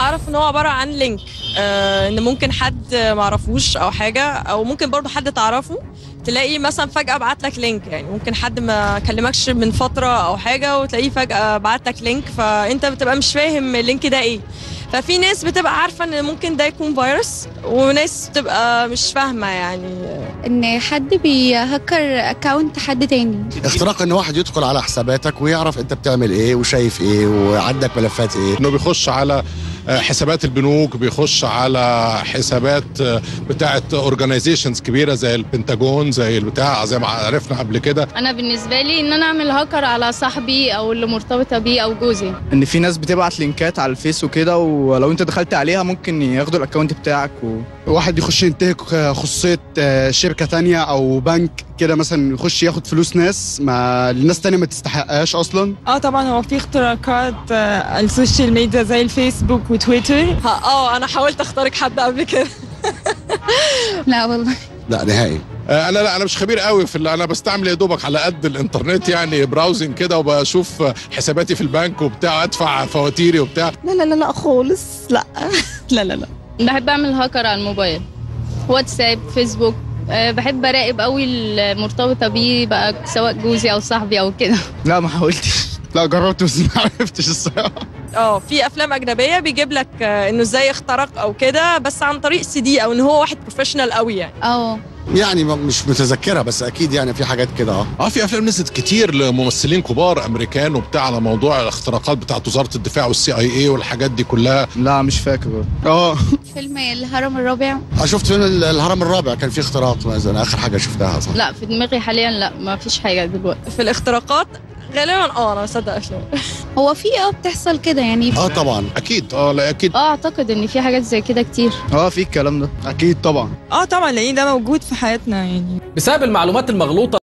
اعرف ان هو عباره عن لينك آه ان ممكن حد معرفوش او حاجه او ممكن برضو حد تعرفه تلاقي مثلا فجاه بعت لك لينك يعني ممكن حد ما كلمكش من فتره او حاجه وتلاقيه فجاه بعت لك لينك فانت بتبقى مش فاهم اللينك ده ايه ففي ناس بتبقى عارفه ان ممكن ده يكون فيروس وناس بتبقى مش فاهمه يعني ان حد بيهكر اكونت حد تاني اختراق ان واحد يدخل على حساباتك ويعرف انت بتعمل ايه وشايف ايه وعندك ملفات ايه انه بيخش على حسابات البنوك بيخش على حسابات بتاعه اورجانيزيشنز كبيره زي البنتاجون زي البتاع زي ما عرفنا قبل كده انا بالنسبه لي ان انا اعمل هاكر على صاحبي او اللي مرتبطه بيه او جوزي ان في ناس بتبعت لينكات على الفيس وكده ولو انت دخلت عليها ممكن ياخدوا الاكونت بتاعك و... واحد يخش ينتهك خصوصية شركة تانية أو بنك كده مثلا يخش ياخد فلوس ناس ما الناس تانية ما تستحقهاش أصلا اه طبعا هو في اختراقات آه، السوشيال ميديا زي الفيسبوك وتويتر اه انا حاولت اخترق حد قبل كده لا والله لا نهائي انا لا انا مش خبير قوي في اللي انا بستعمل يا دوبك على قد الانترنت يعني براوزنج كده وبشوف حساباتي في البنك وبتاع ادفع فواتيري وبتاع لا لا لا لا خالص لا لا لا لا بحب اعمل هاكر على الموبايل واتساب فيسبوك أه بحب اراقب قوي المرتبطه بيه بقى سواء جوزي او صاحبي او كده لا ما حاولتش لا جربت بس ما عرفتش الصراحة اه في افلام اجنبيه بيجيب لك آه، انه ازاي اخترق او كده بس عن طريق سي دي او ان هو واحد بروفيشنال قوي يعني اه يعني مش متذكرة بس أكيد يعني في حاجات كده اه اه في افلام نزلت كتير لممثلين كبار امريكان وبتاع على موضوع الاختراقات بتاعت وزاره الدفاع والسي اي اي والحاجات دي كلها لا مش فاكر اه فيلم الهرم الرابع أنا شفت فيلم ال- الهرم الرابع كان فيه اختراق مثلا آخر حاجة شفتها صح لا في دماغي حاليا لا ما فيش حاجه دلوقتي في الاختراقات غالبا اه انا بصدق افلام هو في اه بتحصل كده يعني اه طبعا اكيد اه لا اكيد اه اعتقد ان في حاجات زي كده كتير اه في الكلام ده أكيد طبعا اه طبعا لان ده موجود في حياتنا يعني بسبب المعلومات المغلوطة